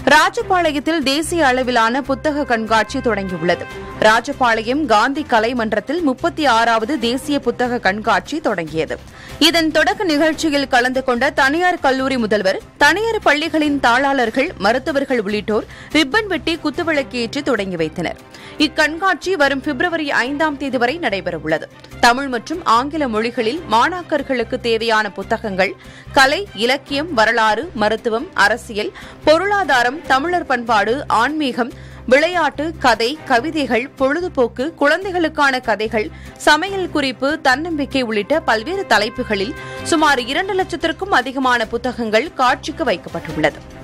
ராஜபாளையத்தில் தேசிய அளவிலான புத்தக கண்காட்சி தொடங்கியுள்ளது ராஜபாளையம் காந்தி கலை மன்றத்தில் முப்பத்தி ஆறாவது தேசிய புத்தக கண்காட்சி தொடங்கியது இதன் தொடக்க நிகழ்ச்சியில் கலந்து கொண்ட தனியார் கல்லூரி முதல்வர் தனியார் பள்ளிகளின் தாளாளர்கள் மருத்துவர்கள் உள்ளிட்டோர் ரிப்பன் வெட்டி குத்துவிளக்கேற்றி தொடங்கி வைத்தனர் இக்கண்காட்சி வரும் பிப்ரவரி ஐந்தாம் தேதி வரை நடைபெறவுள்ளது தமிழ் மற்றும் ஆங்கில மொழிகளில் மாணாக்கர்களுக்கு தேவையான புத்தகங்கள் கலை இலக்கியம் வரலாறு மருத்துவம் அரசியல் பொருளாதாரம் தமிழர் பண்பாடு ஆன்மீகம் விளையாட்டு கதை கவிதைகள் பொழுதுபோக்கு குழந்தைகளுக்கான கதைகள் சமையல் குறிப்பு தன்னம்பிக்கை உள்ளிட்ட பல்வேறு தலைப்புகளில் சுமார் இரண்டு லட்சத்திற்கும் அதிகமான புத்தகங்கள் காட்சிக்கு வைக்கப்பட்டுள்ளது